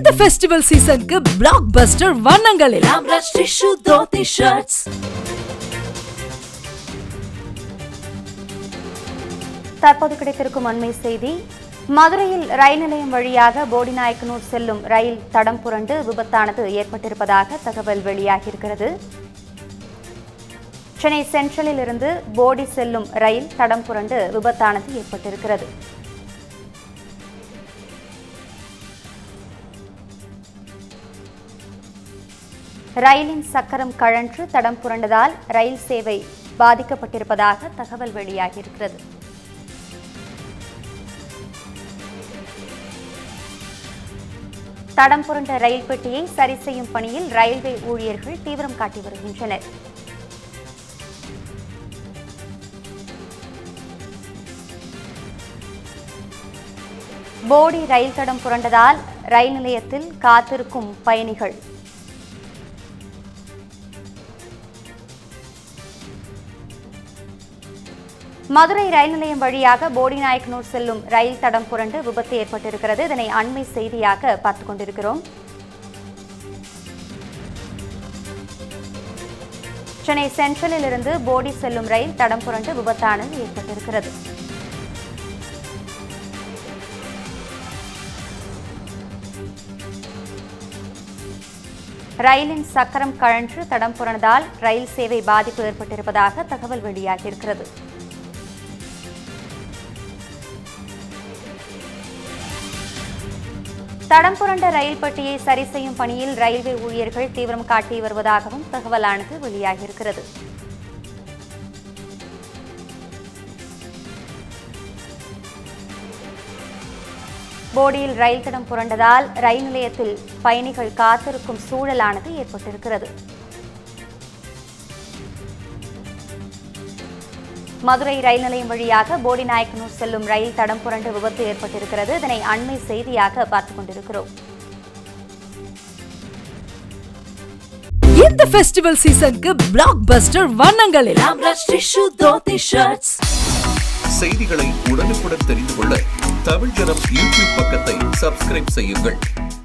இந்த ஃபெஸ்டிவல் சீசனுக்கு பிளாக் பஸ்டர் வண்ணங்களில் ஆம்ராஜ் டிஷ்யூ தோத்தி ஷர்ட்ஸ் தற்போது கிடைத்திருக்கும் அண்மை செய்தி மதுரையில் ரயில் நிலையம் வழியாக போடிநாயக்கனூர் செல்லும் ரயில் தடம் புரண்டு விபத்தானது ஏற்பட்டிருப்பதாக தகவல் வெளியாகியிருக்கிறது சென்னை சென்ட்ரலில் இருந்து போடி செல்லும் ரயில் தடம் புரண்டு விபத்தானது ஏற்பட்டிருக்கிறது ரயிலின் சக்கரம் கழன்று தடம் புரண்டதால் ரயில் சேவை பாதிக்கப்பட்டிருப்பதாக தகவல் வெளியாகியிருக்கிறது தடம் புரண்ட ரயில் பெட்டியை சரி செய்யும் பணியில் ரயில்வே ஊழியர்கள் தீவிரம் காட்டி வருகின்றனர் போடி ரயில் தடம் புரண்டதால் ரயில் நிலையத்தில் காத்திருக்கும் பயணிகள் மதுரை ரயில் நிலையம் வழியாக போடிநாயக்கனூர் செல்லும் ரயில் தடம் புரண்டு விபத்து ஏற்பட்டிருக்கிறது இதனை அண்மை செய்தியாக பார்த்துக் கொண்டிருக்கிறோம் சென்னை சென்ட்ரலில் இருந்து போடி செல்லும் ரயில் தடம் புரண்டு விபத்தானது ஏற்பட்டிருக்கிறது ரயிலின் சக்கரம் கழன்று தடம் புரண்டதால் ரயில் சேவை பாதிப்பு ஏற்பட்டிருப்பதாக தகவல் வெளியாகியிருக்கிறது தடம் புரண்ட ரயில் பெட்டியை சரி செய்யும் பணியில் ரயில்வே ஊழியர்கள் தீவிரம் காட்டி வருவதாகவும் தகவலானது வெளியாகியிருக்கிறது போடியில் ரயில் தடம் புரண்டதால் ரயில் நிலையத்தில் பயணிகள் காத்திருக்கும் சூழலானது ஏற்பட்டிருக்கிறது மதுரை ரயில் நிலையம் வழியாக போடி நாயக்கனூர் செல்லும் ரயில் தடம் புரண்டு விபத்து ஏற்பட்டிருக்கிறது இதனை அண்மை செய்தியாக பார்த்துக் கொண்டிருக்கிறோம் இந்த ஃபெஸ்டிவல் சீசனுக்கு பிளாக் பஸ்டர் வண்ணங்களில் ஆம்ராஜ் டிஷ்யூ தோத்தி ஷர்ட்ஸ் செய்திகளை உடனுக்குடன் தெரிந்து கொள்ள தமிழ் ஜனம் யூடியூப் பக்கத்தை சப்ஸ்கிரைப் செய்யுங்கள்